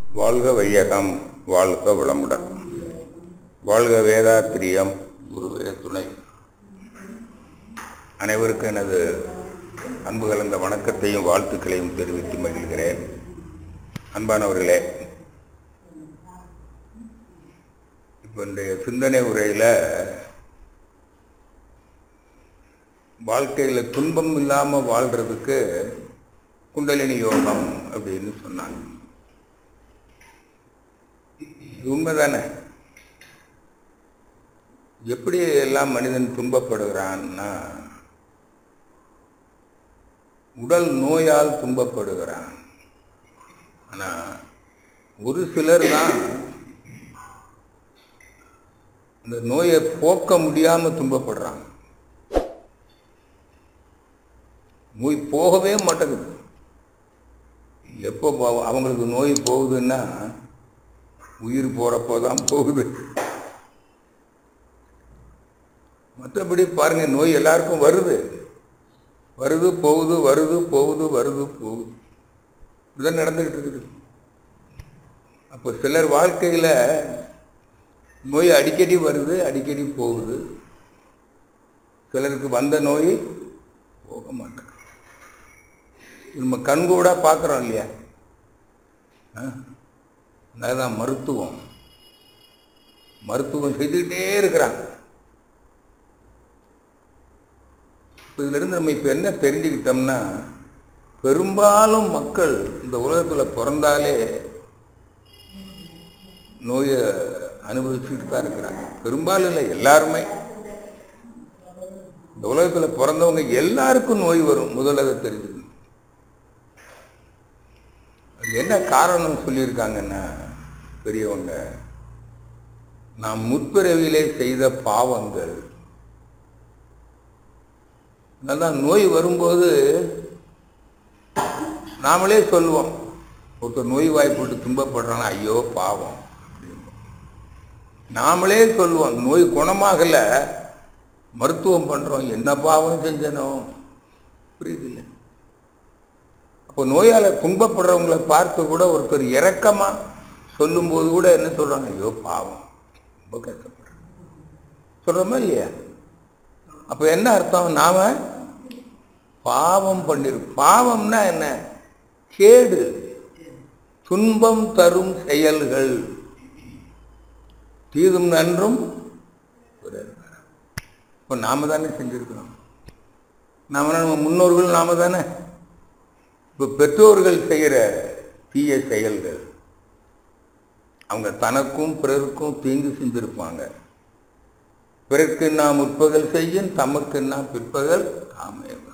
வாழ்க வையகம் வாழ்க வளமுடன் வாழ்க வேதாத்திரியம் குருவே துணை அனைவருக்கும் எனது அன்பு கலந்த வணக்கத்தையும் வாழ்த்துக்களையும் தெரிவித்து மகிழ்கிறேன் அன்பானவர்களே இப்போ இன்றைய சிந்தனை உரையில் வாழ்க்கையில் துன்பம் இல்லாமல் வாழ்கிறதுக்கு குண்டலினி யோகம் அப்படின்னு சொன்னாங்க இது உண்மைதானே எப்படி எல்லாம் மனிதன் துன்பப்படுகிறான்னா உடல் நோயால் துன்பப்படுகிறான் ஆனால் ஒரு சிலர் தான் அந்த நோயை போக்க முடியாமல் துன்பப்படுறாங்க நோய் போகவே மாட்டேங்குது எப்போ போ- அவங்களுக்கு நோய் போகுதுன்னா உயிர் போகிறப்போ தான் போகுது மற்றபடி பாருங்க நோய் எல்லாருக்கும் வருது வருது போகுது வருது போகுது வருது போகுது இதுதான் நடந்துக்கிட்டு இருக்குது அப்போ சிலர் வாழ்க்கையில் நோய் அடிக்கடி வருது அடிக்கடி போகுது சிலருக்கு வந்த நோய் போக மாட்டேங்குது நம்ம கண்கூடா பார்க்குறோம் இல்லையா ஆ? அதுதான் மருத்துவம் மருத்துவம் செய்துக்கிட்டே இருக்கிறாங்க இப்போ இதிலிருந்து நம்ம இப்போ என்ன தெரிஞ்சுக்கிட்டோம்னா பெரும்பாலும் மக்கள் இந்த உலகத்தில் பிறந்தாலே நோயை அனுபவிச்சுட்டு தான் இருக்கிறாங்க பெரும்பாலும் இல்லை எல்லாருமே இந்த உலகத்தில் பிறந்தவங்க எல்லாருக்கும் நோய் வரும் முதல்ல அதை தெரிஞ்சுக்கணும் அது என்ன காரணம் சொல்லியிருக்காங்கன்னா பெரியவங்க நாம் முற்பிறவிலே செய்த பாவங்கள் அதான் நோய் வரும்போது நாமளே சொல்லுவோம் ஒருத்தர் நோய் வாய்ப்பட்டு துன்பப்படுறானா ஐயோ பாவம் அப்படிம்போம். நாமளே சொல்லுவோம் நோய் குணமாகல மருத்துவம் பண்றோம் என்ன பாவம் செஞ்சனோ புரியுது அப்போ நோயால துன்பப்படுறவங்களை பார்த்து கூட ஒருத்தர் இரக்கமா சொல்லும்போது கூட என்ன சொல்றாங்க ஐயோ பாவம் ரொம்ப கஷ்டப்படுறேன் சொல்றோமா இல்லையா அப்ப என்ன அர்த்தம் நாம பாவம் பண்ணிரு பாவம்னா என்ன கேடு துன்பம் தரும் செயல்கள் தீதும் நன்றும் பிறர் தர. இப்போ நாம தானே செஞ்சிருக்கிறோம் நாம நம்ம முன்னோர்கள் நாம தானே இப்போ பெற்றோர்கள் செய்கிற தீய செயல்கள் அவங்க தனக்கும் பிறருக்கும் தீங்கு செஞ்சிருப்பாங்க பிறர்க்கு நாம் முற்பகல் செய்யும் தமக்கு நாம் பிற்பகல் தாமே வரும்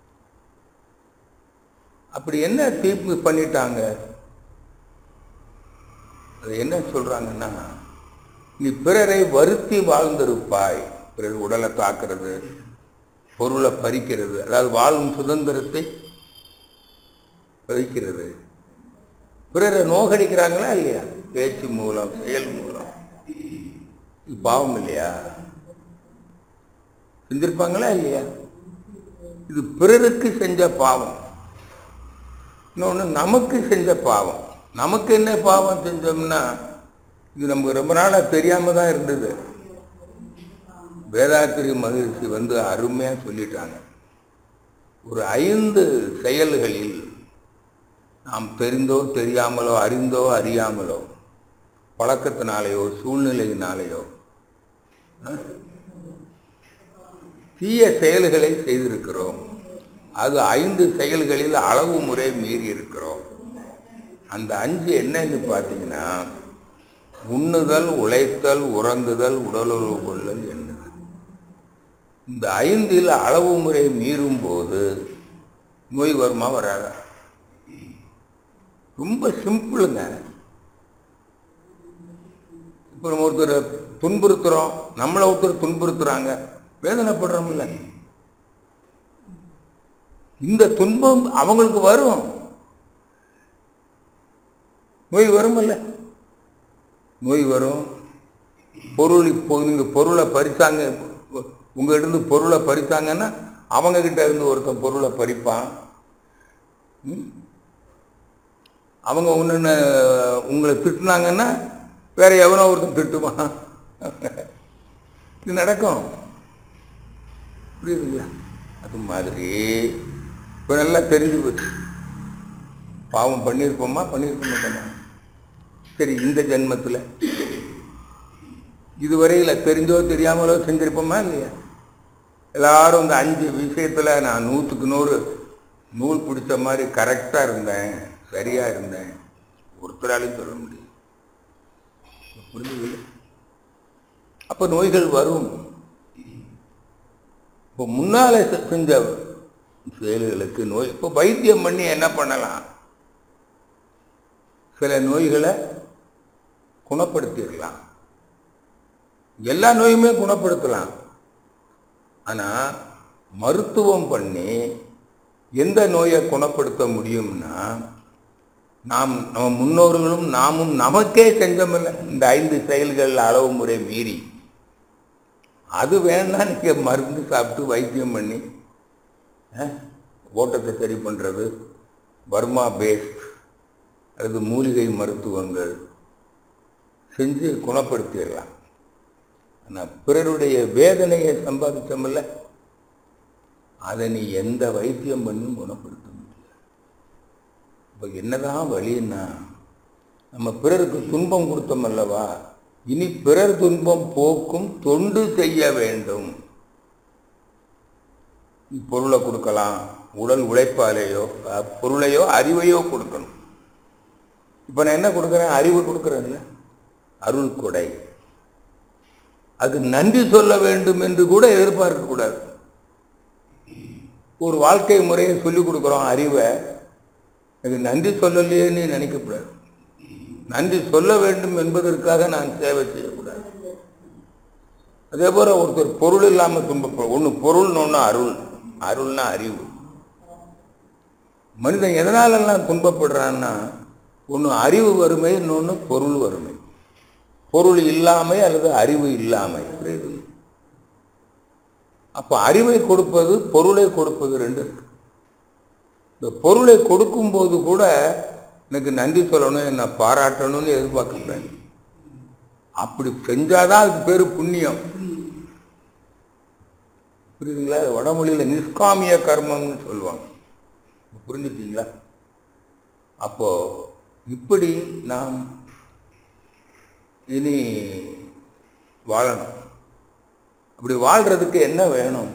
அப்படி என்ன தீர்ப்பு பண்ணிட்டாங்க அது என்ன சொல்றாங்கன்னா நீ பிறரை வருத்தி வாழ்ந்திருப்பாய் பிறர் உடலை தாக்குறது பொருளை பறிக்கிறது அதாவது வாழும் சுதந்திரத்தை பறிக்கிறது பிறரை நோகடிக்கிறாங்களா இல்லையா பேச்சு மூலம் செயல் மூலம் இது பாவம் இல்லையா செஞ்சிருப்பாங்களா இல்லையா இது பிறருக்கு செஞ்ச பாவம் இன்னொன்று நமக்கு செஞ்ச பாவம் நமக்கு என்ன பாவம் செஞ்சோம்னா இது நமக்கு ரொம்ப நாளாக தெரியாம தான் இருந்தது வேதாத்திரி மகிழ்ச்சி வந்து அருமையாக சொல்லிட்டாங்க ஒரு ஐந்து செயல்களில் நாம் தெரிந்தோ தெரியாமலோ அறிந்தோ அறியாமலோ பழக்கத்தினாலேயோ சூழ்நிலையினாலேயோ அஹ், தீய செயல்களை செய்திருக்கிறோம் அது ஐந்து செயல்களில் அளவு முறை மீறி இருக்கிறோம் அந்த அஞ்சு என்னன்னு பார்த்தீங்கன்னா உண்ணுதல் உழைத்தல் உறங்குதல் உடலுறவு கொள்ளல் எண்ணுதல் இந்த ஐந்தில் அளவு முறை மீறும் போது நோய் வருமா வராதா ரொம்ப சிம்பிளுங்க இப்போ நம்ம ஒருத்தரை துன்புறுத்துறோம் நம்மளை ஒருத்தர் துன்புறுத்துறாங்க வேதனைப்படுறோம்ல இந்த துன்பம் அவங்களுக்கு வரும் நோய் வரும்ல நோய் வரும் பொருள் இப்போ நீங்க பொருளை பறிச்சாங்க உங்க இருந்து பொருளை பறிச்சாங்கன்னா அவங்க கிட்ட இருந்து ஒருத்தன் பொருளை பறிப்பான் ம்? அவங்க ஒன்று உங்களை திட்டுனாங்கன்னா வேற எவனோ ஒருத்தன் திட்டுவான் இது நடக்கும் புரியுதுங்களா அது மாதிரி இப்போ நல்லா தெரிஞ்சு போச்சு பாவம் பண்ணியிருப்போமா பண்ணியிருக்க மாட்டோமா சரி இந்த ஜென்மத்தில் இதுவரையில் தெரிஞ்சோ தெரியாமலோ செஞ்சிருப்போமா இல்லையா எல்லாரும் இந்த அஞ்சு விஷயத்தில் நான் நூற்றுக்கு நூறு நூல் பிடிச்ச மாதிரி கரெக்டாக இருந்தேன் சரியாக இருந்தேன் ஒருத்தராலையும் சொல்ல முடியும் புரிஞ்சுது அப்போ நோய்கள் வரும் இப்போ முன்னாலே செ- செஞ்ச செயல்களுக்கு நோய் இப்போ வைத்தியம் பண்ணி என்ன பண்ணலாம் சில நோய்களை குணப்படுத்திடலாம் எல்லா நோயுமே குணப்படுத்தலாம் ஆனால் மருத்துவம் பண்ணி எந்த நோயை குணப்படுத்த முடியும்னா நாம் நம்ம முன்னோர்களும் நாமும் நமக்கே செஞ்சோமில்ல இந்த ஐந்து செயல்கள் அளவு முறை மீறி அது வேணா நீங்கள் மருந்து சாப்பிட்டு வைத்தியம் பண்ணி அஹ், ஓட்டத்தை சரி பண்ணுறது பர்மா பேஸ்ட் அல்லது மூலிகை மருத்துவங்கள் செஞ்சு குணப்படுத்திடலாம் ஆனால் பிறருடைய வேதனையை சம்பாதிச்சோம்ல அதை நீ எந்த வைத்தியம் பண்ணியும் குணப்படுத்த முடியாது இப்போ என்னதான் வழின்னா நம்ம பிறருக்கு துன்பம் கொடுத்தோம் அல்லவா இனி பிறர் துன்பம் போக்கும் தொண்டு செய்ய வேண்டும் நீ பொருளை கொடுக்கலாம் உடல் உழைப்பாலேயோ அஹ், பொருளையோ அறிவையோ கொடுக்கணும் இப்போ நான் என்ன கொடுக்குறேன் அறிவு கொடுக்குறேன்ல அருள் கொடை அது நன்றி சொல்ல வேண்டும் என்று கூட எதிர்பார்க்க கூடாது ஒரு வாழ்க்கை முறையை சொல்லிக் கொடுக்குறோம் அறிவை அது நன்றி சொல்லலையேன்னு நினைக்கக்கூடாது நன்றி சொல்ல வேண்டும் என்பதற்காக நான் சேவை செய்யக்கூடாது அதே போல ஒருத்தர் பொருள் இல்லாமல் துன்பப்படும் ஒன்று பொருள்னு ஒன்று அருள் அருள்னா அறிவு மனிதன் எதனாலெல்லாம் துன்பப்படுறான்னா ஒன்று அறிவு வறுமை இன்னொன்று பொருள் வறுமை பொருள் இல்லாமை அல்லது அறிவு இல்லாமை புரியுது அப்போ அறிவை கொடுப்பது பொருளை கொடுப்பது ரெண்டு இருக்கு இந்த பொருளை கொடுக்கும்போது கூட எனக்கு நன்றி சொல்லணும் என்னை பாராட்டணும்னு எதிர்பார்க்கிறேன் அப்படி செஞ்சாதான் அதுக்கு பேர் புண்ணியம் புரியுதுங்களா அது வடமொழியில் நிஷ்காமிய கர்மம்னு சொல்லுவாங்க புரிஞ்சுட்டீங்களா அப்போ இப்படி நாம் இனி வாழணும் அப்படி வாழ்றதுக்கு என்ன வேணும்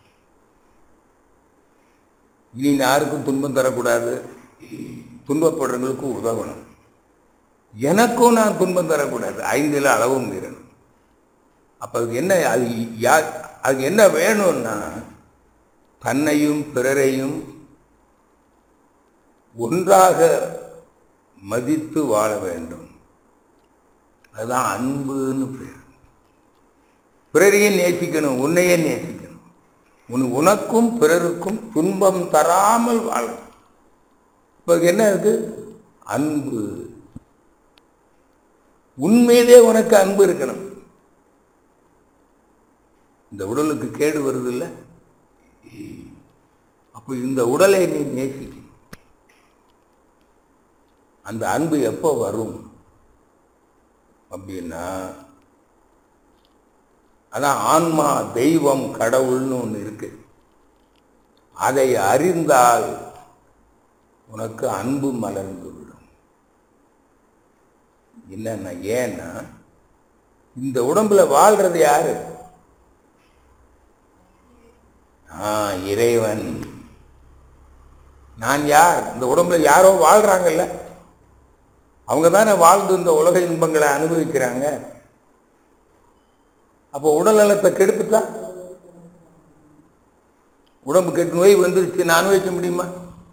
இனி யாருக்கும் துன்பம் தரக்கூடாது துன்பப்படுறவங்களுக்கு உதவணும் எனக்கும் நான் துன்பம் தரக்கூடாது ஐந்தில் அளவும் மீறணும் அப்போ அதுக்கு என்ன அது யா அதுக்கு என்ன வேணும்னா தன்னையும் பிறரையும் ஒன்றாக மதித்து வாழ வேண்டும் அதுதான் அன்புன்னு பேர் பிறரையும் நேசிக்கணும் உன்னையே நேசிக்கணும் உன் உனக்கும் பிறருக்கும் துன்பம் தராமல் வாழணும் இப்போ என்ன இருக்கு அன்பு உண்மையிலே உனக்கு அன்பு இருக்கணும் இந்த உடலுக்கு கேடு வருது இல்ல அப்போ இந்த உடலை நீ நேசிக்கணும் அந்த அன்பு எப்போ வரும் அப்படின்னா அதான் ஆன்மா தெய்வம் கடவுள்னு ஒன்று இருக்கு அதை அறிந்தால் உனக்கு அன்பு மலர்ந்து விடும் என்னன்னா ஏன்னா இந்த உடம்புல வாழ்றது யாரு ஆ இறைவன் நான் யார் இந்த உடம்புல யாரோ வாழ்றாங்கல்ல அவங்க தானே வாழ்ந்து இந்த உலக இன்பங்களை அனுபவிக்கிறாங்க அப்போ உடல் நலத்தை கெடுத்துட்டா உடம்பு கெட்டு நோய் வந்துருச்சு நான் அனுபவிக்க முடியுமா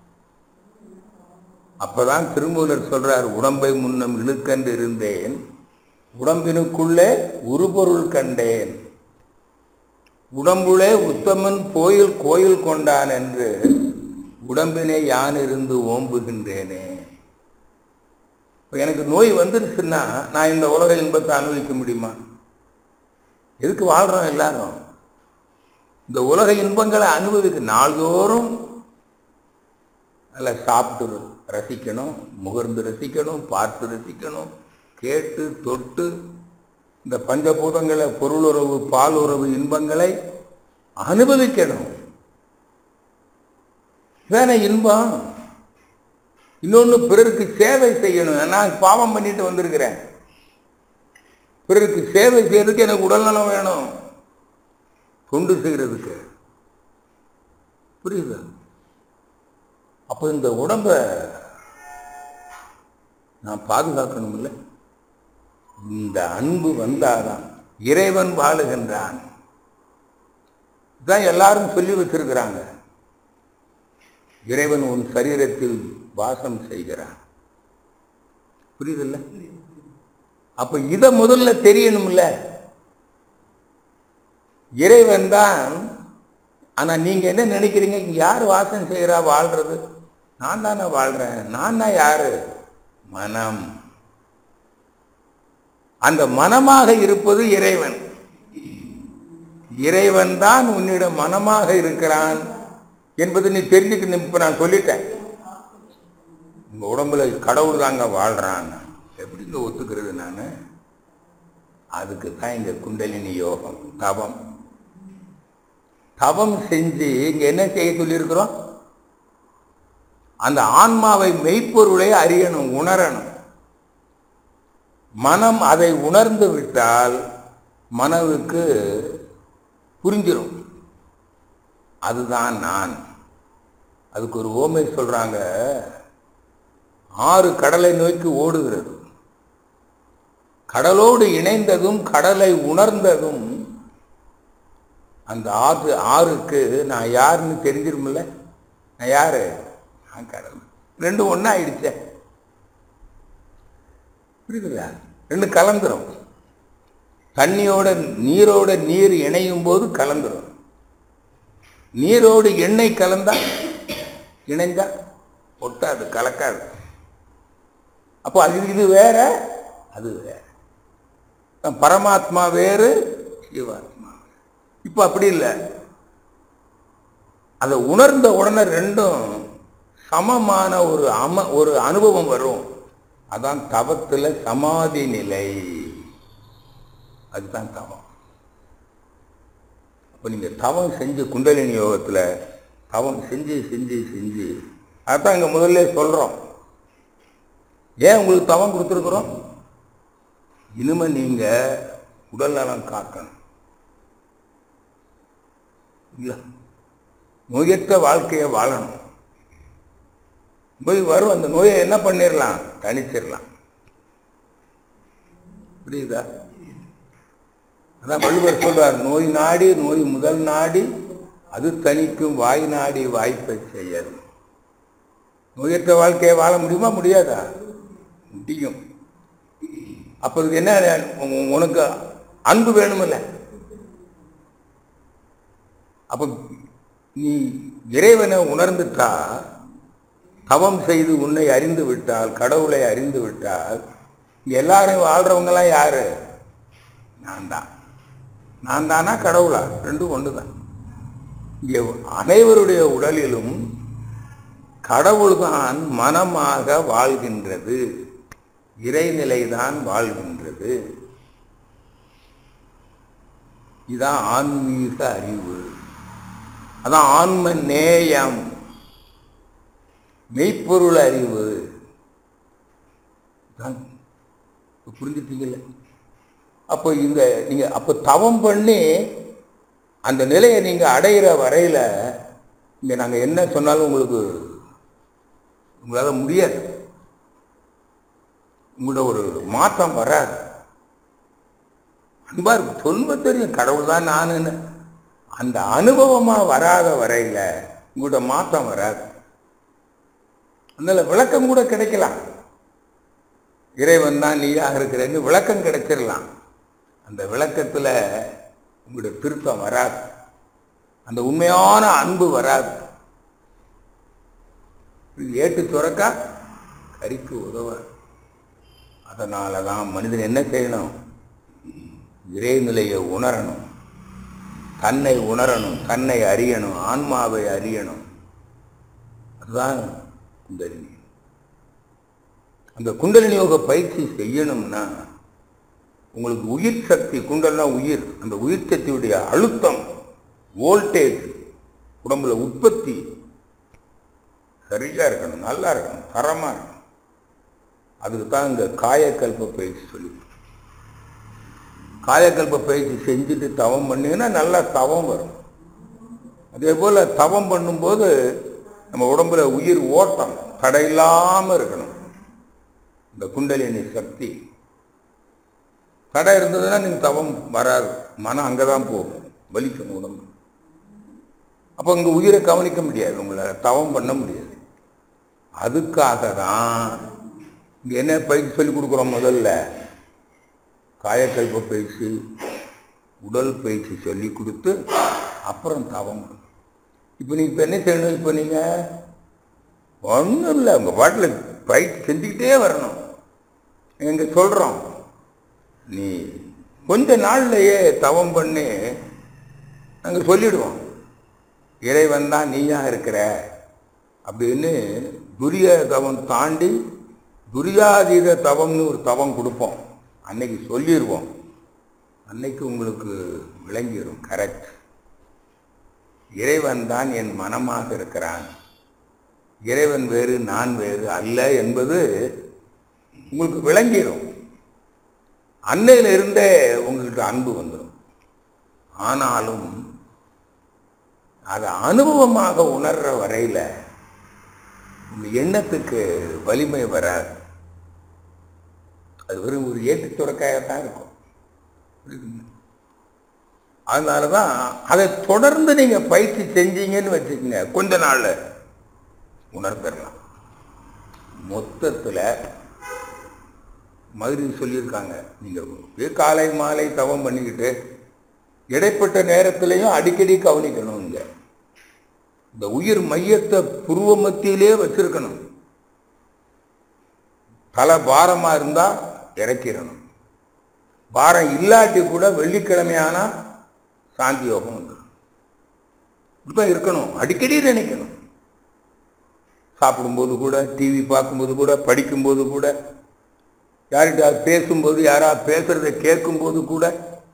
அப்பதான் திருமூலர் சொல்றார் உடம்பை முன்னம் இழுக்கண்டு இருந்தேன் உடம்பினுக்குள்ளே உருபொருள் கண்டேன் உடம்புளே உத்தமன் கோயில் கோயில் கொண்டான் என்று உடம்பினை யான் இருந்து ஓம்புகின்றேனே இப்ப எனக்கு நோய் வந்துருச்சுன்னா நான் இந்த உலக இன்பத்தை அனுபவிக்க முடியுமா எதுக்கு வாழ்றோம் எல்லாரும் இந்த உலக இன்பங்களை அனுபவிக்க நாள்தோறும் நல்லா சாப்பிட்டு ரசிக்கணும் முகர்ந்து ரசிக்கணும் பார்த்து ரசிக்கணும் கேட்டு தொட்டு இந்த பஞ்சபூதங்களை பொருளுறவு பாலுறவு இன்பங்களை அனுபவிக்கணும் வேற இன்பம் இன்னொன்று பிறருக்கு சேவை செய்யணும் நான் பாவம் பண்ணிட்டு வந்திருக்கிறேன் பிறருக்கு சேவை செய்யறதுக்கு எனக்கு உடல்நலம் வேணும் தொண்டு செய்யறதுக்கு புரியுது அப்போ இந்த உடம்ப நான் பாதுகாக்கணும் இல்லை இந்த அன்பு வந்தாதான் இறைவன் வாழுகின்றான் இதான் எல்லாரும் சொல்லி வச்சிருக்கிறாங்க இறைவன் உன் சரீரத்தில் வாசம் செய்கிறான் புரியுதில்ல அப்ப இத முதல்ல தெரியணும்ல இறைவன் தான் ஆனா நீங்க என்ன நினைக்கிறீங்க இங்க யார் வாசம் செய்யறா வாழ்றது நான் தானே வாழ்றேன் நான் தான் யாரு மனம் அந்த மனமாக இருப்பது இறைவன் இறைவன் தான் உன்னிடம் மனமாக இருக்கிறான் என்பது நீ தெரிஞ்சுக்கணும் இப்ப நான் சொல்லிட்டேன் உங்க உடம்புல கடவுள் தாங்க வாழ்றான் எப்படிங்க ஒத்துக்கிறது நான் அதுக்கு தான் இந்த குண்டலினி யோகம் தவம் தவம் செஞ்சு இங்க என்ன செய்ய சொல்லியிருக்கிறோம் அந்த ஆன்மாவை மெய்ப்பொருளை அறியணும் உணரணும் மனம் அதை உணர்ந்து விட்டால் மனதுக்கு புரிஞ்சிடும் அதுதான் நான் அதுக்கு ஒரு ஓமை சொல்றாங்க ஆறு கடலை நோக்கி ஓடுகிறது கடலோடு இணைந்ததும் கடலை உணர்ந்ததும் அந்த ஆறு ஆறுக்கு நான் யாருன்னு தெரிஞ்சிருமில்ல நான் யாரு நான் கடல் ரெண்டும் ஒண்ணா ஆயிடுச்சே புரியுதுங்களா ரெண்டு கலந்துரும் தண்ணியோட நீரோட நீர் இணையும் போது கலந்துரும் நீரோடு எண்ணெய் கலந்தா இணைந்தா ஒட்டாது கலக்காது அப்போ அது இது வேற அது வேற பரமாத்மா வேறு ஜீவாத்மா இப்போ அப்படி இல்லை அதை உணர்ந்த உடனே ரெண்டும் சமமான ஒரு அம ஒரு அனுபவம் வரும் அதான் தவத்துல சமாதி நிலை அதுதான் தவம் அப்போ நீங்க தவம் செஞ்சு குண்டலினி யோகத்துல தவம் செஞ்சு செஞ்சு செஞ்சு அதான் இங்க முதல்ல சொல்றோம் ஏன் உங்களுக்கு தவம் கொடுத்துருக்குறோம் இனிமே நீங்க உடல் நலம் காக்கணும் இல்ல நோயற்ற வாழ்க்கையை வாழணும் நோய் வரும் அந்த நோயை என்ன பண்ணிடலாம் தணிச்சிடலாம் புரியுதா அதான் வள்ளுவர் சொல்றார் நோய் நாடி நோய் முதல் நாடி அது தணிக்கும் வாய் நாடி வாய்ப்பை செய்யாது நோயற்ற வாழ்க்கையை வாழ முடியுமா முடியாதா முடியும் அப்ப இதுக்கு என்ன உ- உனக்கு அன்பு வேணுமில்ல அப்ப நீ இறைவனை உணர்ந்துட்டா தவம் செய்து உன்னை அறிந்து விட்டால் கடவுளை அறிந்து விட்டால் இங்க எல்லாரும் வாழ்றவங்கலாம் யாரு நான் தான் நான் தானா கடவுளா ரெண்டும் ஒண்ணுதான் இங்கே அனைவருடைய உடலிலும் கடவுள்தான் மனமாக வாழ்கின்றது இறைநிலைதான் வாழ்கின்றது இதான் ஆன்மீக அறிவு அதான் ஆன்ம நேயம் மெய்ப்பொருள் அறிவு இதான் இப்ப புரிஞ்சுட்டீங்கல்ல அப்போ இந்த நீங்க அப்போ தவம் பண்ணி அந்த நிலையை நீங்க அடையிற வரையில இங்க நாங்க என்ன சொன்னாலும் உங்களுக்கு உங்களால முடியாது உங்களோட ஒரு மாற்றம் வராது அன்பா இருக்கும் சொல்ல தெரியும் கடவுள் தான் நானுன்னு அந்த அனுபவமா வராத வரையில உங்களோட மாற்றம் வராது அதனால விளக்கம் கூட கிடைக்கலாம் இறைவன் தான் நீயாக இருக்கிறேன்னு விளக்கம் கிடைச்சிடலாம் அந்த விளக்கத்துல உங்களுடைய திருத்தம் வராது அந்த உண்மையான அன்பு வராது இது ஏட்டு சுரக்கா கறிக்கு உதவாது அதனால தான் மனிதன் என்ன செய்யணும் இறைநிலையை உணரணும் தன்னை உணரணும் தன்னை அறியணும் ஆன்மாவை அறியணும் அதுதான் குண்டலினி அந்த குண்டலினி யோக பயிற்சி செய்யணும்னா உங்களுக்கு உயிர் சக்தி குண்டல்னா உயிர் அந்த உயிர் சக்தியுடைய அழுத்தம் வோல்டேஜ் உடம்புல உற்பத்தி சரியா இருக்கணும் நல்லா இருக்கணும் தரமா இருக்கணும் அதுக்கு தான் இந்த காயக்கல்ப பயிற்சி சொல்லி காயக்கல்ப பயிற்சி செஞ்சுட்டு தவம் பண்ணீங்கன்னா நல்லா தவம் வரும் அதே போல தவம் பண்ணும்போது நம்ம உடம்புல உயிர் ஓட்டம் தடையில்லாம இருக்கணும் இந்த குண்டலினி சக்தி தடை இருந்ததுன்னா நீங்க தவம் வராது மனம் அங்கதான் போகும் வலிக்கும் உடம்பு அப்போ இங்க உயிரை கவனிக்க முடியாது உங்களை தவம் பண்ண முடியாது அதுக்காக தான் இங்க என்ன பயிற்சி சொல்லி கொடுக்குறோம் முதல்ல காயக்கல்ப பயிற்சி உடல் பயிற்சி சொல்லி கொடுத்து அப்புறம் தவம் இப்போ நீ இப்போ என்ன செய்யணும் இப்போ நீங்கள் ஒன்றும் இல்லை உங்கள் பாட்டில் பயிற்சி செஞ்சுக்கிட்டே வரணும் எங்க சொல்கிறோம் நீ கொஞ்ச நாள்லையே தவம் பண்ணி நாங்கள் சொல்லிடுவோம் இறைவன் தான் நீயா இருக்கிற அப்படின்னு துரிய தவம் தாண்டி துரியாதீத தவம்னு ஒரு தவம் கொடுப்போம் அன்னைக்கு சொல்லிடுவோம் அன்னைக்கு உங்களுக்கு விளங்கிடும் கரெக்ட் இறைவன் தான் என் மனமாக இருக்கிறான் இறைவன் வேறு நான் வேறு அல்ல என்பது உங்களுக்கு விளங்கிடும் அன்னையில இருந்தே உங்களுக்கு அன்பு வந்துடும் ஆனாலும் அதை அனுபவமாக உணர்ற வரையில உங்க எண்ணத்துக்கு வலிமை வராது அது வெறும் ஒரு ஏட்டு துறக்காயத்தான் இருக்கும் புரியுதுங்களா? அதனாலதான் அதை தொடர்ந்து நீங்க பயிற்சி செஞ்சீங்கன்னு வச்சுக்கோங்க கொஞ்ச நாள்ல உணர்ந்துடலாம் மொத்தத்துல மதுரை சொல்லியிருக்காங்க நீங்க அப்படியே காலை மாலை தவம் பண்ணிக்கிட்டு இடைப்பட்ட நேரத்திலையும் அடிக்கடி கவனிக்கணும் இங்க இந்த உயிர் மையத்தை புருவ மத்தியிலே வச்சிருக்கணும் தலை பாரமா இருந்தா இறக்கிடணும் பாரம் இல்லாட்டி கூட வெள்ளிக்கிழமையானா சாந்தி யோகம் வந்துடும் இப்படிதான் இருக்கணும் அடிக்கடி நினைக்கணும் சாப்பிடும்போது கூட டிவி பார்க்கும்போது கூட படிக்கும்போது கூட யார்கிட்ட பேசும்போது யாரா பேசுறதை கேட்கும்போது கூட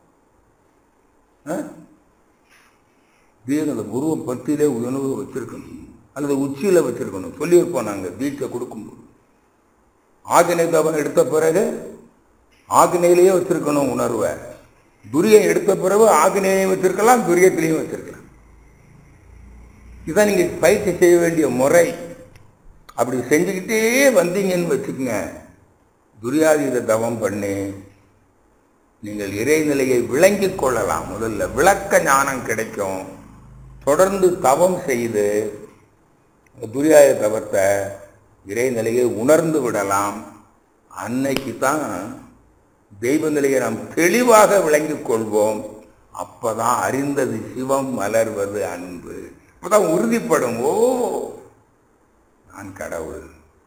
தீனோட குருவம் பத்தியிலே உணவு வச்சிருக்கணும் அல்லது உச்சியில வச்சிருக்கணும் சொல்லியிருப்போம் நாங்கள் தீட்சை கொடுக்கும்போது ஆகினை தவம் எடுத்த பிறகு ஆகினையிலேயே வச்சிருக்கணும் உணர்வை துரியம் எடுத்த பிறகு ஆகினையும் வச்சிருக்கலாம் துரியத்திலையும் வச்சிருக்கலாம் இதான் நீங்க பயிற்சி செய்ய வேண்டிய முறை அப்படி செஞ்சுக்கிட்டே வந்தீங்கன்னு வச்சுக்கோங்க துரியாதீத தவம் பண்ணி நீங்கள் இறைநிலையை விளங்கிக் கொள்ளலாம் முதல்ல விளக்க ஞானம் கிடைக்கும் தொடர்ந்து தவம் செய்து துரியாய தவத்தை இறைநிலையை உணர்ந்து விடலாம் அன்னைக்கு தான் தெய்வ நிலையை நாம் தெளிவாக விளங்கிக் கொள்வோம் அப்பதான் அறிந்தது சிவம் மலர்வது அன்பு அப்பதான் உறுதிப்படும் ஓ நான் கடவுள்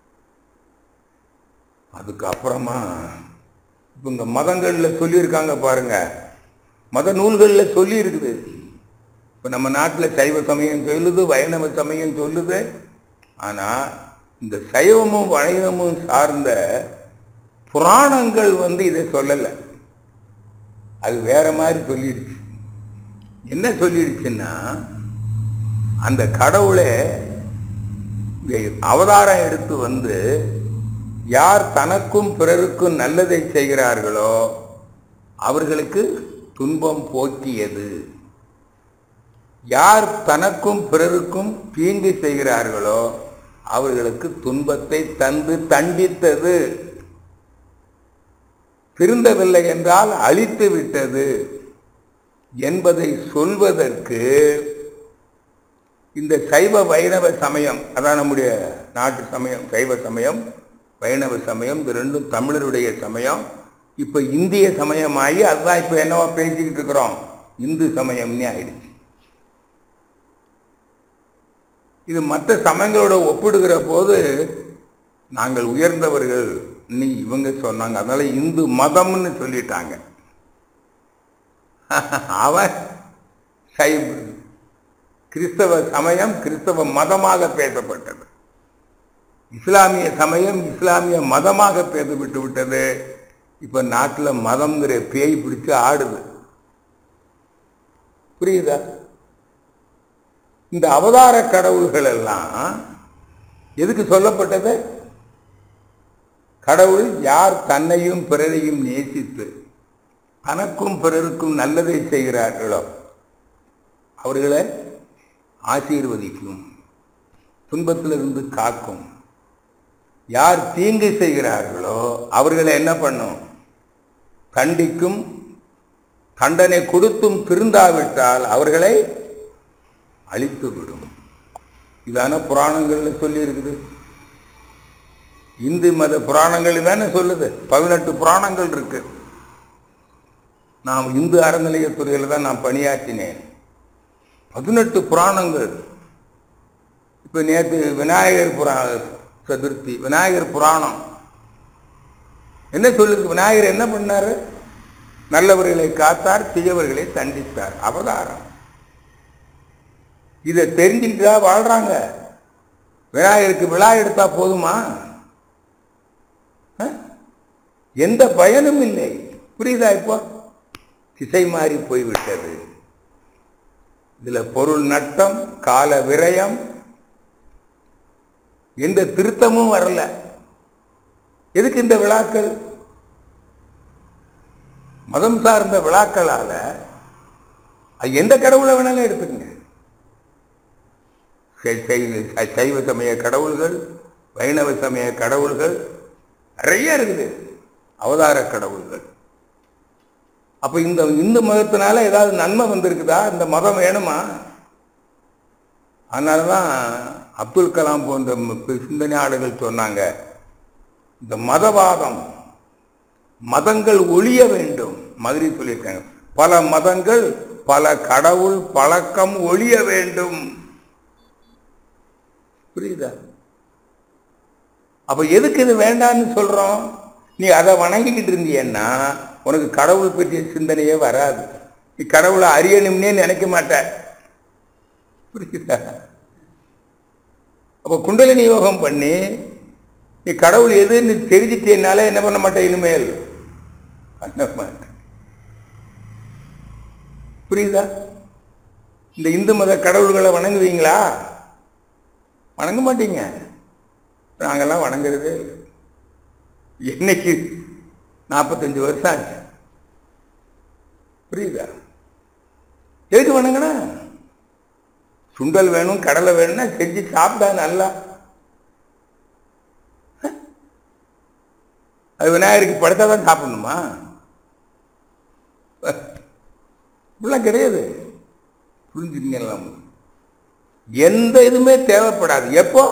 அதுக்கப்புறமா இப்போ இந்த மதங்களில் சொல்லியிருக்காங்க பாருங்க மத நூல்களில் சொல்லி இருக்குது இப்போ நம்ம நாட்டில் சைவ சமயம் சொல்லுது வைணவ சமயம் சொல்லுது ஆனால் இந்த சைவமும் வைணவமும் சார்ந்த புராணங்கள் வந்து இதை சொல்லலை அது வேற மாதிரி சொல்லிடுச்சு என்ன சொல்லிடுச்சுன்னா அந்த கடவுளே இங்க அவதாரம் எடுத்து வந்து யார் தனக்கும் பிறருக்கும் நல்லதை செய்கிறார்களோ அவர்களுக்கு துன்பம் போக்கியது யார் தனக்கும் பிறருக்கும் தீங்கு செய்கிறார்களோ அவர்களுக்கு துன்பத்தை தந்து தண்டித்தது திருந்தவில்லை என்றால் அழித்து விட்டது என்பதை சொல்வதற்கு இந்த சைவ வைணவ சமயம் அதான் நம்முடைய நாட்டு சமயம் சைவ சமயம் வைணவ சமயம் இது ரெண்டும் தமிழருடைய சமயம் இப்ப இந்திய சமயமாகி அதுதான் இப்ப என்னவா பேசிக்கிட்டு இருக்கிறோம் இந்து சமயம்னே ஆயிடுச்சு இது மற்ற சமயங்களோட ஒப்பிடுகிற போது நாங்கள் உயர்ந்தவர்கள் நீ இவங்க சொன்னாங்க அதனால இந்து மதம்னு சொல்லிட்டாங்க அவன் சைவ கிறிஸ்தவ சமயம் கிறிஸ்தவ மதமாக பேசப்பட்டது இஸ்லாமிய சமயம் இஸ்லாமிய மதமாக பேர்ந்து விட்டு விட்டது இப்ப நாட்டில் மதம்ங்கிற பேய் பிடிச்சு ஆடுது புரியுதா இந்த அவதார கடவுள்கள் எல்லாம் எதுக்கு சொல்லப்பட்டது கடவுள் யார் தன்னையும் பிறரையும் நேசித்து தனக்கும் பிறருக்கும் நல்லதை செய்கிறார்களோ அவர்களை ஆசீர்வதிக்கும் துன்பத்திலிருந்து காக்கும் யார் தீங்கு செய்கிறார்களோ அவர்களை என்ன பண்ணும் கண்டிக்கும் தண்டனை கொடுத்தும் திருந்தாவிட்டால் அவர்களை அழித்து விடும் இதான புராணங்கள்ல சொல்லி இருக்குது இந்து மத புராணங்கள் தானே சொல்லுது பதினெட்டு புராணங்கள் இருக்கு நாம் இந்து அறநிலையத்துறையில் தான் நான் பணியாற்றினேன் பதினெட்டு புராணங்கள் இப்போ நேற்று விநாயகர் புரா சதுர்த்தி விநாயகர் புராணம் என்ன சொல்லுது விநாயகர் என்ன பண்ணாரு நல்லவர்களை காத்தார் தீயவர்களை தண்டித்தார் அவதாரம் இதை தெரிஞ்சுக்கிட்டா வாழ்றாங்க விநாயகருக்கு விழா எடுத்தா போதுமா அஹ்? எந்த பயனும் இல்லை புரியுதா இப்போ திசை மாறி போய்விட்டது இதுல பொருள் நட்டம் கால விரயம் எந்த திருத்தமும் வரல எதுக்கு இந்த விழாக்கள் மதம் சார்ந்த விழாக்களால அது எந்த கடவுளை வேணாலும் எடுத்துக்கங்க செ- செய்- சைவ சமய கடவுள்கள் வைணவ சமய கடவுள்கள் நிறைய இருக்குது அவதார கடவுள்கள் அப்ப இந்த இந்து மதத்தினால ஏதாவது நன்மை வந்திருக்குதா இந்த மதம் வேணுமா அதனாலதான் அப்துல் கலாம் போன்ற ம- சிந்தனையாளர்கள் சொன்னாங்க இந்த மதவாதம் மதங்கள் ஒழிய வேண்டும் மாதிரி சொல்லியிருக்காங்க பல மதங்கள் பல கடவுள் பழக்கம் ஒழிய வேண்டும் புரியுதா அப்ப எதுக்கு இது வேண்டாம்னு சொல்றோம் நீ அதை வணங்கிக்கிட்டு இருந்தீன்னா உனக்கு கடவுள் பற்றிய சிந்தனையே வராது நீ கடவுளை அறியணும்னே நினைக்க மாட்ட புரியுதா அப்ப குண்டலினி யோகம் பண்ணி நீ கடவுள் எதுன்னு தெரிஞ்சிட்டேனால என்ன பண்ண மாட்டேன் இனிமேல் பண்ண மாட்டேன் புரியுதா இந்த இந்து மத கடவுள்களை வணங்குவீங்களா வணங்க மாட்டீங்க நாங்கெல்லாம் வணங்குறதே இல்லை என்னைக்கு நாற்பத்தஞ்சு வருஷம் ஆச்சு புரியுதா எதுக்கு வணங்கினா சுண்டல் வேணும் கடலை வேணும்னா செஞ்சு சாப்பிட்டா நல்லா அஹ்? அது விநாயகருக்கு படுத்தா தான் சாப்பிடணுமா இப்படிலாம் கிடையாது புரிஞ்சுக்கீங்களா எந்த இதுவுமே தேவைப்படாது எப்போ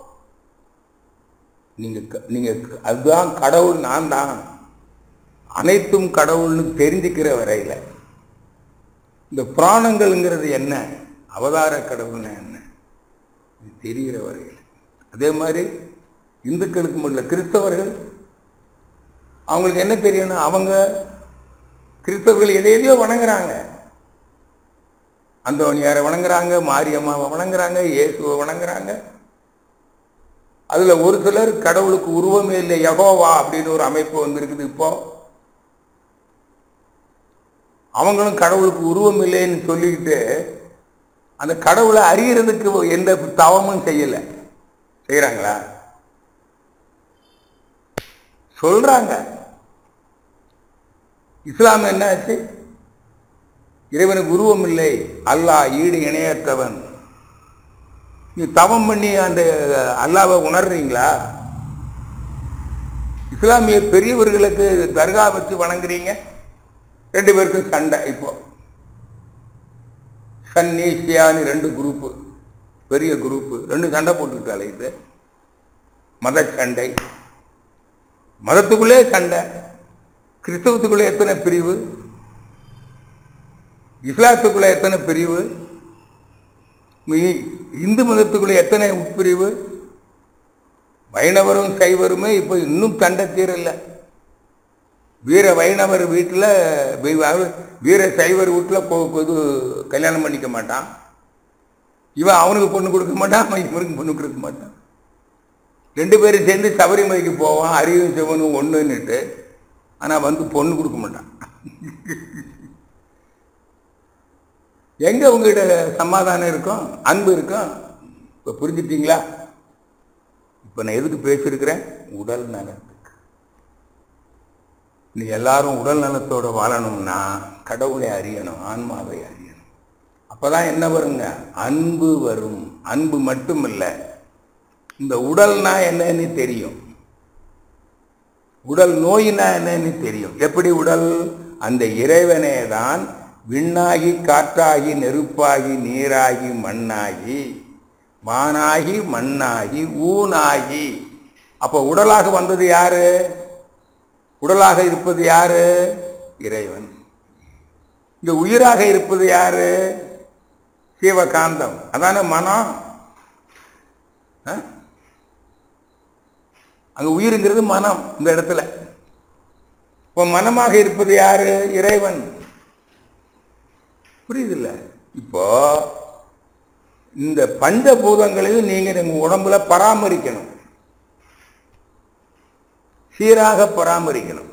நீங்க க- நீங்க க- அதுதான் கடவுள் நான் தான் அனைத்தும் கடவுள்னு தெரிஞ்சுக்கிற வரையில இந்த புராணங்கள்ங்கிறது என்ன அவதார கடவுள்னா என்ன இது தெரிகிற வரையில் அதே மாதிரி இந்துக்களுக்கு மட்டும் கிறிஸ்தவர்கள் அவங்களுக்கு என்ன தெரியணும் அவங்க கிறிஸ்தவர்கள் எதை எதையோ வணங்குறாங்க அந்தோனியாரை வணங்குறாங்க மாரியம்மாவை வணங்குறாங்க இயேசுவை வணங்குறாங்க அதுல ஒரு சிலர் கடவுளுக்கு உருவமே இல்லை யகோவா அப்படின்னு ஒரு அமைப்பு வந்திருக்குது இப்போ அவங்களும் கடவுளுக்கு உருவம் இல்லைன்னு சொல்லிக்கிட்டு அந்த கடவுளை அறியறதுக்கு எந்த தவமும் செய்யல செய்யறாங்களா சொல்றாங்க இஸ்லாம் என்னாச்சு இறைவனுக்கு உருவம் இல்லை அல்லாஹ் ஈடு இணையற்றவன் நீ தவம் பண்ணி அந்த அல்லாவை உணர்றீங்களா இஸ்லாமிய பெரியவர்களுக்கு தர்கா வச்சு வணங்குறீங்க ரெண்டு பேருக்கும் சண்டை இப்போ சன்னி ஷியான்னு ரெண்டு குரூப்பு பெரிய குரூப்பு ரெண்டு சண்டை போட்டுக்கிட்டாலே இது மத சண்டை மதத்துக்குள்ளே சண்டை கிறிஸ்தவத்துக்குள்ளே எத்தனை பிரிவு இஸ்லாத்துக்குள்ள எத்தனை பிரிவு மீ- இந்து மதத்துக்குள்ள எத்தனை உட்பிரிவு வைணவரும் சைவருமே இப்போ இன்னும் சண்டை தீரல வீர வைணவர் வீட்டில் வீர சைவர் வீட்டில் இது கல்யாணம் பண்ணிக்க மாட்டான் இவன் அவனுக்கு பொண்ணு கொடுக்க மாட்டான் அவன் இவனுக்கு பொண்ணு கொடுக்க மாட்டான் ரெண்டு பேரும் சேர்ந்து சபரிமலைக்கு போவான் அறிவும் சிவனும் ஒன்றுன்னுட்டு ஆனால் வந்து பொண்ணு கொடுக்க மாட்டான் எங்க உங்ககிட்ட சமாதானம் இருக்கும் அன்பு இருக்கும் இப்போ புரிஞ்சுட்டீங்களா இப்போ நான் எதுக்கு பேசியிருக்கிறேன் உடல் நலத்துக்கு நீ எல்லாரும் உடல் நலத்தோட வாழணும்னா கடவுளை அறியணும் ஆன்மாவை அறியணும் அப்பதான் என்ன வருங்க அன்பு வரும் அன்பு மட்டும் இல்லை இந்த உடல்னா என்னன்னு தெரியும் உடல் நோயினா என்னன்னு தெரியும் எப்படி உடல் அந்த இறைவனே தான் விண்ணாகி காற்றாகி நெருப்பாகி நீராகி மண்ணாகி மானாகி மண்ணாகி ஊனாகி அப்போ உடலாக வந்தது யாரு உடலாக இருப்பது யாரு இறைவன் இங்க உயிராக இருப்பது யாரு சிவகாந்தம் அதான மனம் ஆ? அங்க உயிருங்கிறது மனம் இந்த இடத்துல இப்போ மனமாக இருப்பது யாரு இறைவன் புரியுதுல்ல இப்போ இந்த பஞ்சபூதங்களையும் நீங்க நம்ம உடம்புல பராமரிக்கணும் சீராக பராமரிக்கணும்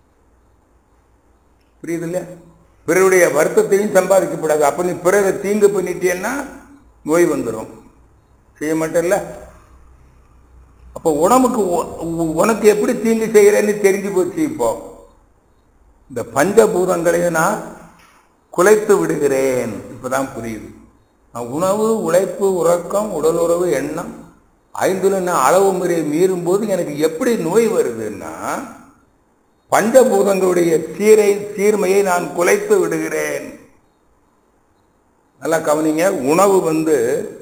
புரியுது இல்லையா பிறருடைய வருத்தத்தையும் சம்பாதிக்கப்படாது அப்ப நீ பிறரை தீங்கு பண்ணிட்டேன்னா நோய் வந்துடும் செய்ய மாட்டேல்ல அப்போ உடம்புக்கு உ- உ- உனக்கு எப்படி தீங்கு செய்கிறேன்னு தெரிஞ்சு போச்சு இப்போ இந்த பஞ்சபூதங்களையும் நான் குலைத்து விடுகிறேன் இப்பதான் புரியுது நான் உணவு உழைப்பு உறக்கம் உடலுறவு எண்ணம் ஐந்துல நான் அளவு முறையை மீறும் போது எனக்கு எப்படி நோய் வருதுன்னா பஞ்சபூதங்களுடைய சீரை சீர்மையை நான் குலைத்து விடுகிறேன் நல்லா கவனிங்க உணவு வந்து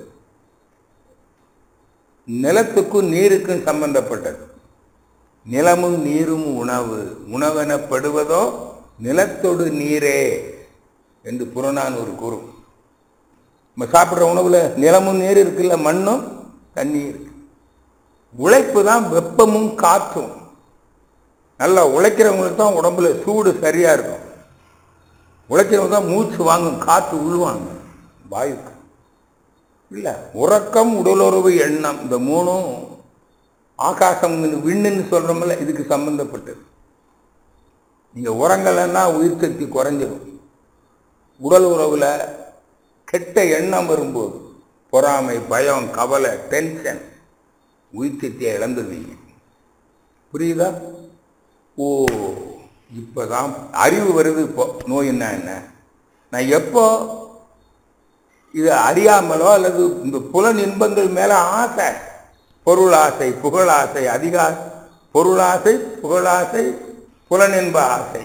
நிலத்துக்கும் நீருக்கும் சம்பந்தப்பட்டது நிலமும் நீரும் உணவு உணவெனப்படுவதோ நிலத்தொடு நீரே என்று புறநானூறு கூறும் நம்ம சாப்பிட்ற உணவுல நிலமும் நீர் இருக்குல்ல மண்ணும் தண்ணி இருக்கு உழைப்பு தான் வெப்பமும் காற்றும் நல்லா உழைக்கிறவங்களுக்கு தான் உடம்புல சூடு சரியா இருக்கும் உழைக்கிறவங்க தான் மூச்சு வாங்கும் காற்று உள்வாங்க வாயுக்கு இல்லை உறக்கம் உடலுறவு எண்ணம் இந்த மூணும் ஆகாசம் விண்ணுன்னு சொல்றோம்ல இதுக்கு சம்பந்தப்பட்டது நீங்க உறங்கலைன்னா உயிர் சக்தி குறைஞ்சிரும் உடல் உறவுல கெட்ட எண்ணம் வரும்போது பொறாமை பயம் கவலை டென்ஷன் உயிர் சக்தியை இழந்துருவீங்க புரியுதா ஓ இப்பதான் அறிவு வருது இப்போ நோயின்னா என்ன நான் எப்போ இது அறியாமலோ அல்லது இந்த புலன் இன்பங்கள் மேல ஆசை பொருளாசை புகழாசை அதிகா பொருளாசை புகழாசை புலனின்ப ஆசை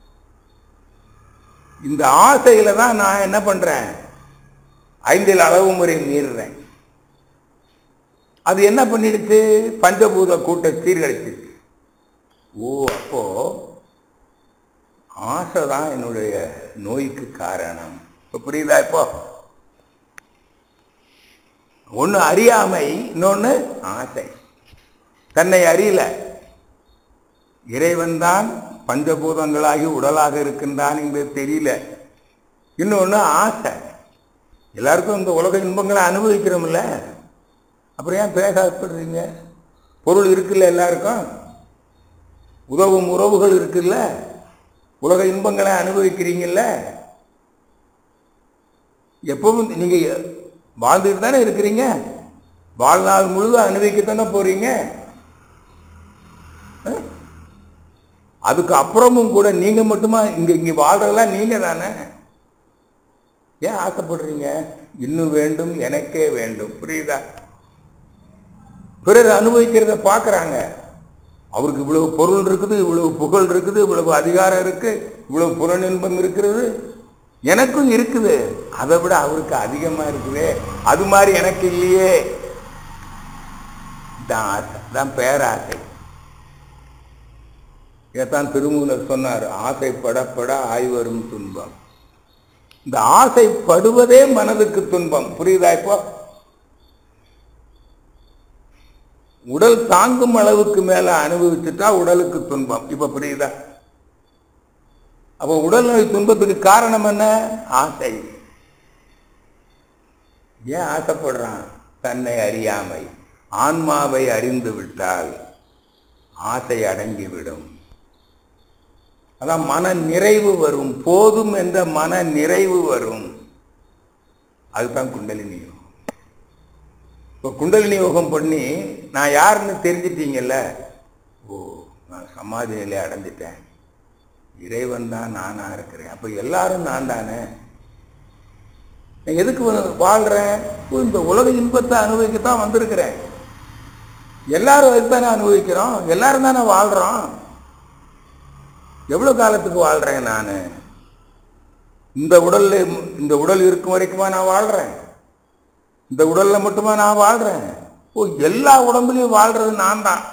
இந்த ஆசையில தான் நான் என்ன பண்றேன் ஐந்தில் அளவு முறை மீறுறேன் அது என்ன பண்ணிடுச்சு பஞ்சபூத கூட்ட சீர்கழிச்சிச்சு ஓ அப்போ ஆசை தான் என்னுடைய நோய்க்கு காரணம் இப்போ புரியுதா இப்போ ஒன்று அறியாமை இன்னொன்று ஆசை தன்னை அறியல இறைவன் தான் பஞ்சபூதங்களாகி உடலாக இருக்கின்றான் என்பது தெரியல இன்னொன்று ஆசை எல்லாருக்கும் இந்த உலக இன்பங்களை அனுபவிக்கிறோம்ல அப்புறம் ஏன் பேசப்படுறீங்க பொருள் இருக்குல்ல எல்லாருக்கும் உதவும் உறவுகள் இருக்குல்ல உலக இன்பங்களை அனுபவிக்கிறீங்கல்ல எப்பவும் நீங்க வாழ்ந்துட்டு தானே இருக்கிறீங்க வாழ்நாள் முழுதும் அனுபவிக்கத்தானே போறீங்க அஹ்? அதுக்கு அப்புறமும் கூட நீங்க மட்டுமா இங்க இங்க வாழ்றதெல்லாம் நீங்க தானே ஏன் ஆசைப்படுறீங்க இன்னும் வேண்டும் எனக்கே வேண்டும் புரியுதா பிறர் அனுபவிக்கிறத பார்க்கறாங்க அவருக்கு இவ்வளவு பொருள் இருக்குது இவ்வளவு புகழ் இருக்குது இவ்வளவு அதிகாரம் இருக்கு இவ்வளவு புலனின்பம் இருக்கிறது எனக்கும் இருக்குது அதை விட அவருக்கு அதிகமா இருக்குதே அது மாதிரி எனக்கு இல்லையே தான் ஆசை தான் பேராசை இதைத்தான் திருமூலர் சொன்னார் ஆசைப்படப்பட ஆய்வரும் துன்பம் இந்த ஆசைப்படுவதே மனதுக்கு துன்பம் புரியுதா இப்போ உடல் தாங்கும் அளவுக்கு மேல அனுபவிச்சுட்டா உடலுக்கு துன்பம் இப்ப புரியுதா அப்ப உடல்நோய் துன்பத்துக்கு காரணம் என்ன ஆசை ஏன் ஆசைப்படுறான் தன்னை அறியாமை ஆன்மாவை அறிந்து விட்டால் ஆசை அடங்கிவிடும் அதான் மன நிறைவு வரும் போதும் என்ற மன நிறைவு வரும் அதுதான் குண்டலினி யோகம் இப்போ குண்டலினி யோகம் பண்ணி நான் யாருன்னு தெரிஞ்சிட்டீங்கல்ல ஓ நான் சமாதி நிலையை அடைஞ்சிட்டேன் இறைவன் தான் நானா இருக்கிறேன் அப்போ எல்லாரும் நான் தானே நான் எதுக்கு வ- வாழ்றேன் ஓ, இந்த உலக இன்பத்தை அனுபவிக்கத்தான் வந்திருக்கிறேன் எல்லாரும் அதுதானே அனுபவிக்கிறோம் எல்லாரும் தானே வாழ்றோம் எவ்வளவு காலத்துக்கு வாழ்றேன் நான் இந்த உடல்ல இந்த உடல் இருக்கும் வரைக்குமா நான் வாழ்றேன் இந்த உடல்ல மட்டுமா நான் வாழ்றேன் ஓ எல்லா உடம்புலையும் வாழ்றது நான் தான்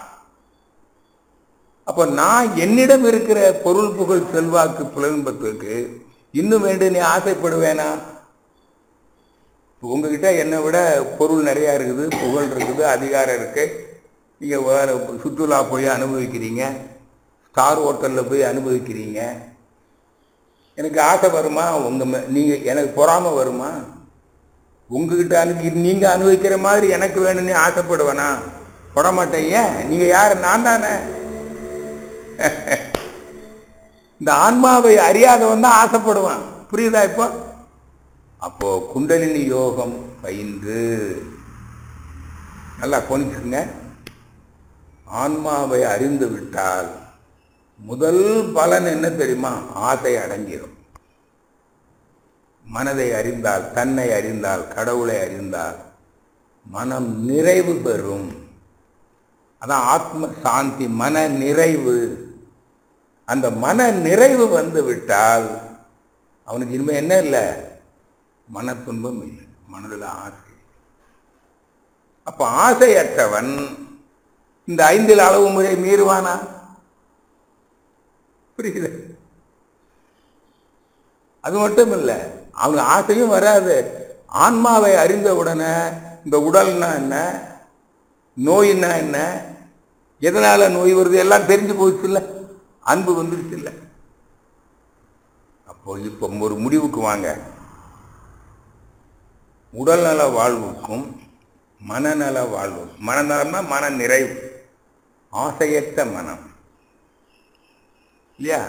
அப்ப நான் என்னிடம் இருக்கிற பொருள் புகழ் செல்வாக்கு புலன்பத்துக்கு இன்னும் வேண்டும் நீ ஆசைப்படுவேனா இப்ப உங்ககிட்ட என்னை விட பொருள் நிறைய இருக்குது புகழ் இருக்குது அதிகாரம் இருக்கு நீங்க வேற சுற்றுலா போய் அனுபவிக்கிறீங்க ஸ்டார் ஹோட்டலில் போய் அனுபவிக்கிறீங்க எனக்கு ஆசை வருமா உங்க மே- நீங்க எனக்கு பொறாம வருமா உங்ககிட்ட அனுப்பி நீங்க அனுபவிக்கிற மாதிரி எனக்கு வேணும்னு ஆசைப்படுவேனா பட மாட்டேன் ஏன் நீங்க யாரு நான் தானே இந்த ஆன்மாவை அறியாதவன் தான் ஆசைப்படுவான் புரியுதா இப்போ அப்போ குண்டலினி யோகம் பயின்று நல்லா கொனிச்சுங்க ஆன்மாவை அறிந்து விட்டால் முதல் பலன் என்ன தெரியுமா ஆசை அடங்கிடும் மனதை அறிந்தால் தன்னை அறிந்தால் கடவுளை அறிந்தால் மனம் நிறைவு பெறும் அதான் ஆத்ம சாந்தி மன நிறைவு அந்த மன நிறைவு வந்து விட்டால் அவனுக்கு இனிமே என்ன இல்லை மன துன்பம் இல்லை மனதில் ஆசை அப்ப ஆசையற்றவன் இந்த ஐந்தில் அளவு முறை மீறுவானா புரியுது அது மட்டும் இல்லை அவனுக்கு ஆசையும் வராது ஆன்மாவை அறிந்த உடனே இந்த உடல்னா என்ன நோயின்னா என்ன எதனால நோய் வருது எல்லாம் தெரிஞ்சு போச்சு இல்ல அன்பு வந்துருச்சு இல்ல அப்போ இப்போ ஒரு முடிவுக்கு வாங்க உடல்நல வாழ்வுக்கும் மனநல வாழ்வு மனநலம்னா மன நிறைவு ஆசையற்ற மனம் இல்லையா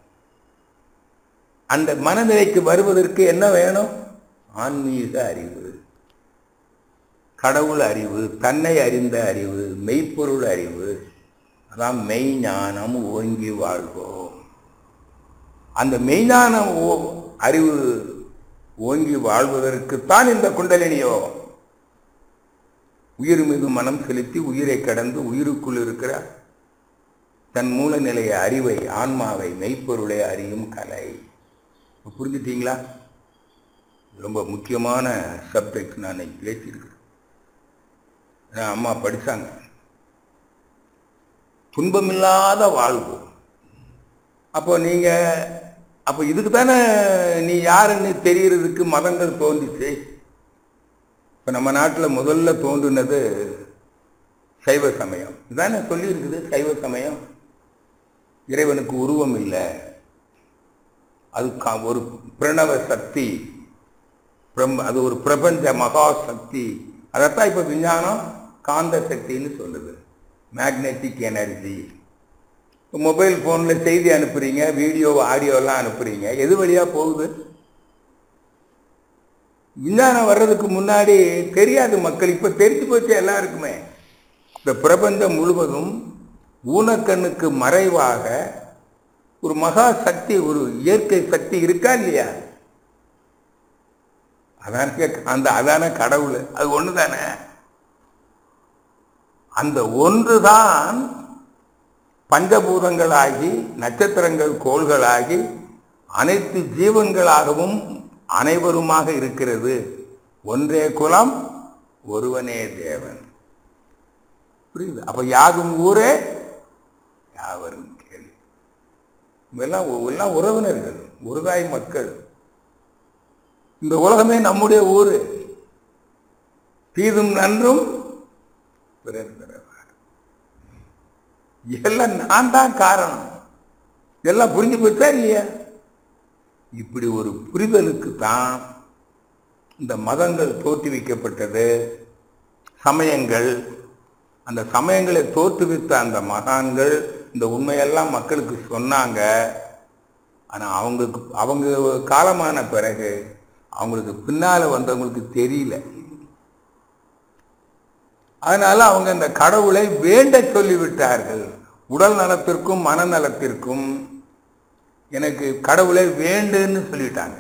அந்த மனநிலைக்கு வருவதற்கு என்ன வேணும் ஆன்மீக அறிவு கடவுள் அறிவு தன்னை அறிந்த அறிவு மெய்ப்பொருள் அறிவு அதான் மெய்ஞானம் ஓங்கி வாழ்வோம் அந்த மெய்ஞானம் ஓ- அறிவு ஓங்கி வாழ்வதற்குத்தான் இந்த குண்டலினி யோகம் உயிர் மீது மனம் செலுத்தி உயிரை கடந்து உயிருக்குள் இருக்கிற தன் மூல நிலைய அறிவை ஆன்மாவை மெய்ப்பொருளை அறியும் கலை இப்ப புரிஞ்சுட்டீங்களா ரொம்ப முக்கியமான சப்ஜெக்ட் நான் இன்னைக்கு பேசியிருக்கிறேன் அதான் அம்மா படிச்சாங்க துன்பமில்லாத வாழ்வு அப்போ நீங்க அப்போ இதுக்கு தானே நீ யாருன்னு தெரியறதுக்கு மதங்கள் தோன்றுச்சு இப்போ நம்ம நாட்டில் முதல்ல தோன்றுனது சைவ சமயம் இதானே சொல்லியிருக்குது சைவ சமயம் இறைவனுக்கு உருவம் இல்லை அது கா- ஒரு பிரணவ சக்தி பிரம் அது ஒரு பிரபஞ்ச மகா சக்தி அதைத்தான் இப்போ விஞ்ஞானம் காந்த சக்தின்னு சொல்லுது மேக்னெட்டிக் எனர்ஜி இப்போ மொபைல் ஃபோனில் செய்தி அனுப்புறீங்க வீடியோ ஆடியோலாம் அனுப்புறீங்க எது வழியாக போகுது விஞ்ஞானம் வர்றதுக்கு முன்னாடி தெரியாது மக்கள் இப்போ தெரிஞ்சு போச்சு எல்லாருக்குமே இந்த பிரபஞ்சம் முழுவதும் ஊனக்கண்ணுக்கு மறைவாக ஒரு மகா சக்தி ஒரு இயற்கை சக்தி இருக்கா இல்லையா அதான அந்த அதான கடவுள் அது ஒன்று தானே அந்த ஒன்றுதான் பஞ்சபூதங்களாகி நட்சத்திரங்கள் கோள்களாகி அனைத்து ஜீவன்களாகவும் அனைவருமாக இருக்கிறது ஒன்றே குலம் ஒருவனே தேவன் புரியுது அப்ப யாகும் ஊரே யாவரும் கேள்வி எல்லாம் எல்லாம் உறவினர்கள் ஒருதாய் மக்கள் இந்த உலகமே நம்முடைய ஊரு தீதும் நன்றும் பிறர் பிறவார் எல்லாம் நான் தான் காரணம் எல்லாம் புரிஞ்சு போச்சா இல்லையா இப்படி ஒரு புரிதலுக்கு தான் இந்த மதங்கள் தோற்றுவிக்கப்பட்டது சமயங்கள் அந்த சமயங்களை தோற்றுவித்த அந்த மகான்கள் இந்த உண்மையெல்லாம் மக்களுக்கு சொன்னாங்க ஆனா அவங்களுக்கு அவங்க காலமான பிறகு அவங்களுக்கு பின்னால வந்தவங்களுக்கு தெரியல அதனால அவங்க இந்த கடவுளை வேண்ட சொல்லிவிட்டார்கள் உடல் நலத்திற்கும் மனநலத்திற்கும் எனக்கு கடவுளை வேண்டுன்னு சொல்லிட்டாங்க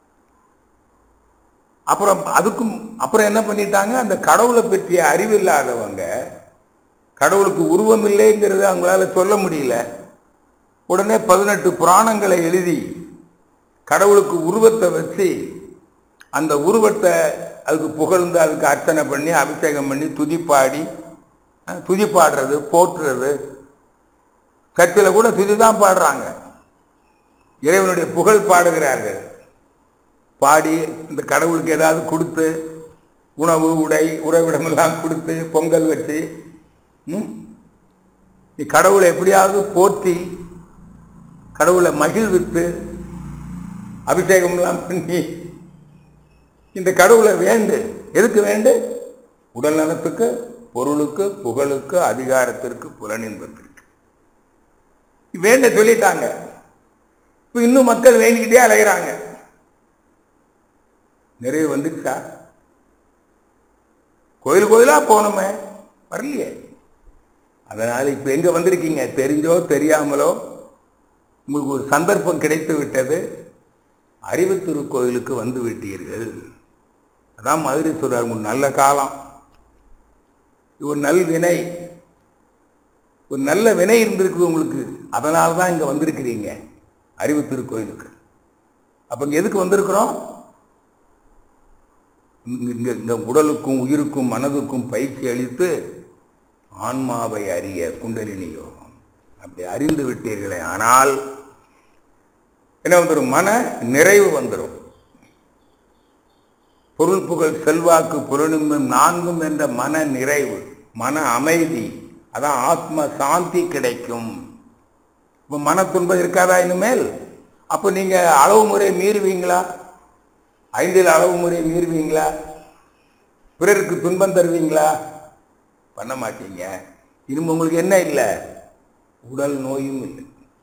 அப்புறம் அதுக்கும் அப்புறம் என்ன பண்ணிட்டாங்க அந்த கடவுளை பற்றிய அறிவில்லாதவங்க கடவுளுக்கு உருவம் இல்லைங்கிறத அவங்களால சொல்ல முடியல உடனே பதினெட்டு புராணங்களை எழுதி கடவுளுக்கு உருவத்தை வச்சு அந்த உருவத்தை அதுக்கு புகழ்ந்து அதுக்கு அர்ச்சனை பண்ணி அபிஷேகம் பண்ணி துதிப்பாடி அஹ், துதி பாடுறது போற்றுறது சர்ச்சில் கூட துதி தான் பாடுறாங்க இறைவனுடைய புகழ் பாடுகிறார்கள் பாடி இந்த கடவுளுக்கு ஏதாவது கொடுத்து உணவு உடை உறைவிடமெல்லாம் கொடுத்து பொங்கல் வச்சு ம், நீ கடவுளை எப்படியாவது போற்றி கடவுளை மகிழ்வித்து அபிஷேகம்லாம் பண்ணி இந்த கடவுளை வேண்டு எதுக்கு வேண்டு உடல் நலத்துக்கு பொருளுக்கு புகழுக்கு அதிகாரத்திற்கு புலனின்பத்திற்கு வேண்ட சொல்லிட்டாங்க இப்ப இன்னும் மக்கள் வேண்டிக்கிட்டே அலைகிறாங்க நிறைய வந்துருச்சா கோயில் கோயிலா போனோமே வரலையே அதனால இப்ப எங்க வந்திருக்கீங்க தெரிஞ்சோ தெரியாமலோ உங்களுக்கு ஒரு சந்தர்ப்பம் கிடைத்து விட்டது அறிவுத்திரு கோயிலுக்கு வந்து விட்டீர்கள் அதான் மதுரை சொல்றார் ஒரு நல்ல காலம் இது ஒரு நல் வினை ஒரு நல்ல வினை இருந்திருக்குது உங்களுக்கு அதனால தான் இங்க வந்திருக்கிறீங்க அறிவு திருக்கோயிலுக்கு அப்ப இங்க எதுக்கு வந்திருக்கிறோம் இங்க இங்க இந்த உடலுக்கும் உயிருக்கும் மனதுக்கும் பயிற்சி அளித்து ஆன்மாவை அறிய குண்டலினி யோகம் அப்படி அறிந்து விட்டீர்களே ஆனால் என்ன வந்துடும் மன நிறைவு வந்துடும் பொருள் புகழ் செல்வாக்கு புலனும் நான்கும் என்ற மன நிறைவு மன அமைதி அதான் ஆத்ம சாந்தி கிடைக்கும் இப்போ மன துன்பம் இருக்காதா இனிமேல் அப்போ நீங்க அளவு முறை மீறுவீங்களா ஐந்தில் அளவு முறை மீறுவீங்களா பிறருக்கு துன்பம் தருவீங்களா பண்ண மாட்டீங்க இனிமே உங்களுக்கு என்ன இல்லை உடல் நோயும் இல்லை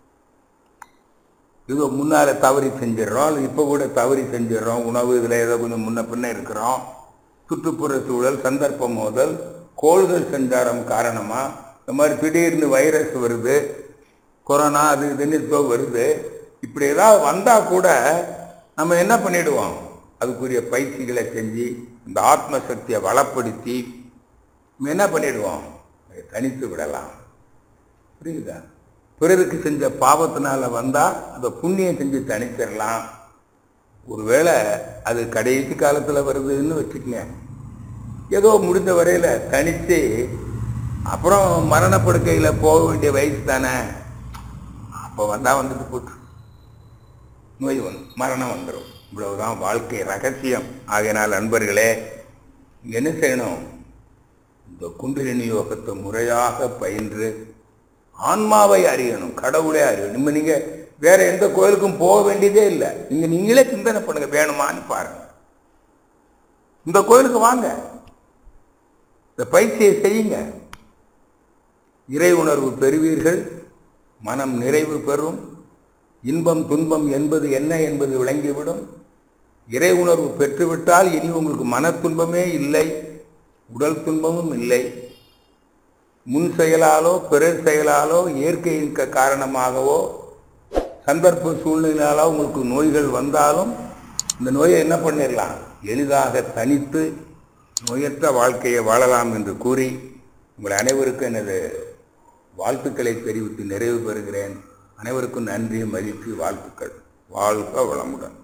இதோ முன்னால தவறி செஞ்சிடறோம் இப்போ கூட தவறி செஞ்சிடறோம் உணவு இதில் ஏதோ கொஞ்சம் முன்ன பின்ன இருக்கிறோம் சுற்றுப்புற சூழல் சந்தர்ப்ப மோதல் கோள்கள் சஞ்சாரம் காரணமா இந்த மாதிரி திடீர்னு வைரஸ் வருது கொரோனா அது இதுன்னு இப்போ வருது இப்படி ஏதாவது வந்தா கூட நம்ம என்ன பண்ணிடுவோம் அதுக்குரிய பயிற்சிகளை செஞ்சு இந்த ஆத்ம சக்தியை வளப்படுத்தி நம்ம என்ன பண்ணிடுவோம் அதை தனித்து விடலாம் புரியுதா பிறருக்கு செஞ்ச பாவத்தினால வந்தா அதை புண்ணியம் செஞ்சு தணிச்சிடலாம் ஒருவேளை அது கடைசி காலத்துல வருதுன்னு வச்சுக்கங்க ஏதோ முடிந்த வரையில தனிச்சு அப்புறம் மரணப்படுக்கையில போக வேண்டிய வயசு தானே அப்போ வந்தா வந்துட்டு போட்டு நோய் வந்து மரணம் வந்துடும் இவ்வளவுதான் வாழ்க்கை ரகசியம் ஆகையினால் நண்பர்களே இங்க என்ன செய்யணும் இந்த குண்டலினி யோகத்தை முறையாக பயின்று ஆன்மாவை அறியணும் கடவுளே அறியணும் நம்ம நீங்க வேற எந்த கோயிலுக்கும் போக வேண்டியதே இல்லை நீங்க நீங்களே சிந்தனை பண்ணுங்க வேணுமான்னு பாருங்க இந்த கோயிலுக்கு வாங்க இந்த பயிற்சியை செய்யுங்க இறை உணர்வு பெறுவீர்கள் மனம் நிறைவு பெறும் இன்பம் துன்பம் என்பது என்ன என்பது விளங்கிவிடும் இறை உணர்வு பெற்றுவிட்டால் இனி உங்களுக்கு மன துன்பமே இல்லை உடல் துன்பமும் இல்லை முன் செயலாலோ பிறர் செயலாலோ இயற்கையின் க- காரணமாகவோ சந்தர்ப்ப சூழ்நிலையாலோ உங்களுக்கு நோய்கள் வந்தாலும் இந்த நோயை என்ன பண்ணிடலாம் எளிதாக தனித்து நோயற்ற வாழ்க்கையை வாழலாம் என்று கூறி உங்கள் அனைவருக்கும் எனது வாழ்த்துக்களை தெரிவித்து நிறைவு பெறுகிறேன் அனைவருக்கும் நன்றி மதிப்பு வாழ்த்துக்கள் வாழ்க வளமுடன்